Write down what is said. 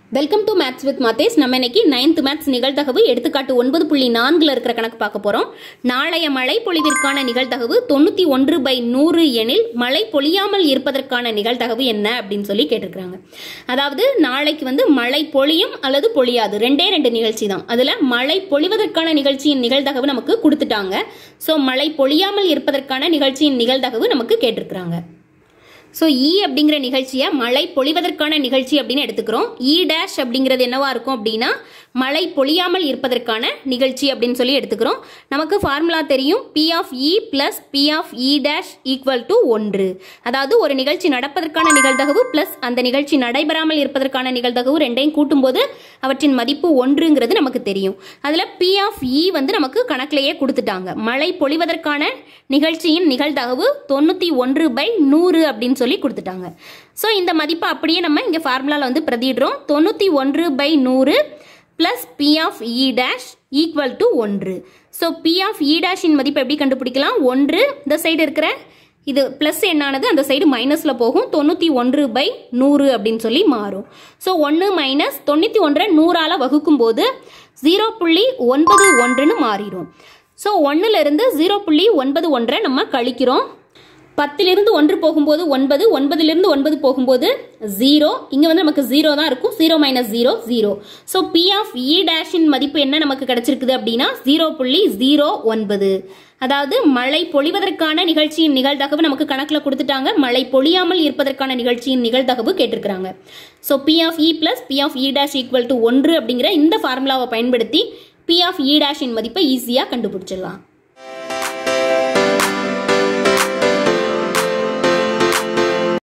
welcome to maths with Mathes நம்ம இன்னைக்கு ninth maths நிகழ்தகவு எடுத்துக்காட்டு ஒன்பது புள்ளி நான்குல இருக்கிற கணக்கு பார்க்க போறோம் நாளைய மழை பொழிவிற்கான நிகழ்தகவு தொண்ணூத்தி ஒன்று பை நூறு எனில் மழை பொழியாமல் இருப்பதற்கான நிகழ்தகவு என்ன அப்படின்னு சொல்லி கேட்டிருக்காங்க அதாவது நாளைக்கு வந்து மழை பொழியும் அல்லது பொழியாது ரெண்டே ரெண்டு நிகழ்ச்சி தான் அதுல மழை பொழிவதற்கான நிகழ்ச்சியின் நிகழ்தகவு நமக்கு கொடுத்துட்டாங்க ஸோ மழை பொழியாமல் இருப்பதற்கான நிகழ்ச்சியின் நிகழ்தகவு நமக்கு கேட்டிருக்கிறாங்க ஸோ இ அப்படிங்கிற நிகழ்ச்சியை மழை பொழிவதற்கான நிகழ்ச்சி அப்படின்னு எடுத்துக்கிறோம் இ டேஷ் அப்படிங்கிறது என்னவா இருக்கும் அப்படின்னா மழை பொழியாமல் இருப்பதற்கான நிகழ்ச்சி அப்படின்னு சொல்லி எடுத்துக்கிறோம் நமக்கு ஃபார்முலா தெரியும் P of E plus P of E dash equal to ஒன்று அதாவது ஒரு நிகழ்ச்சி நடப்பதற்கான நிகழ்தகவு பிளஸ் அந்த நிகழ்ச்சி நடைபெறாமல் இருப்பதற்கான நிகழ்தகவு ரெண்டையும் கூட்டும்போது அவற்றின் மதிப்பு ஒன்றுங்கிறது நமக்கு தெரியும் அதில் பி ஆஃப் இ வந்து நமக்கு கணக்கிலேயே கொடுத்துட்டாங்க மழை பொழிவதற்கான நிகழ்ச்சியின் நிகழ்தகவு தொண்ணூற்றி ஒன்று பை நூறு அப்படின்னு சொல்லி கொடுத்துட்டாங்க ஸோ இந்த மதிப்பை அப்படியே நம்ம இங்கே ஃபார்முலாவில் வந்து பிரதிடுறோம் தொண்ணூற்றி ஒன்று பை நூறு plus P of E dash equal to ஒன்று ஸோ பி ஆஃப் இ டேஷின் மதிப்பு எப்படி கண்டுபிடிக்கலாம் ஒன்று இந்த சைடு இருக்கிற இது ப்ளஸ் என்னானது அந்த சைடு மைனஸில் போகும் தொண்ணூற்றி ஒன்று பை நூறு அப்படின்னு சொல்லி மாறும் ஸோ ஒன்று மைனஸ் தொண்ணூற்றி ஒன்றை நூறால் வகுக்கும் போது ஜீரோ புள்ளி ஒன்பது ஒன்றுன்னு மாறிடும் ஸோ ஒன்றுலேருந்து ஜீரோ புள்ளி ஒன்பது ஒன்றை நம்ம கழிக்கிறோம் பத்திலிருந்து ஒன்று போகும்போது ஒன்பது ஒன்பதிலிருந்து ஒன்பது போகும்போது ஜீரோ இங்கே வந்து நமக்கு ஜீரோ தான் இருக்கும் zero minus zero zero so P of E டேஷின் மதிப்பு என்ன நமக்கு கிடைச்சிருக்குது அப்படின்னா ஜீரோ புள்ளி ஜீரோ ஒன்பது அதாவது மழை பொழிவதற்கான நிகழ்ச்சியின் நிகழ்தகவு நமக்கு கணக்கில் கொடுத்துட்டாங்க மழை பொழியாமல் இருப்பதற்கான நிகழ்ச்சியின் நிகழ்தகவு கேட்டிருக்கிறாங்க so P of E plus P of E dash equal to ஒன்று அப்படிங்கிற இந்த ஃபார்முலாவை பயன்படுத்தி பி ஆஃப் இ டேஷின் மதிப்பை ஈஸியாக கண்டுபிடிச்சிடலாம்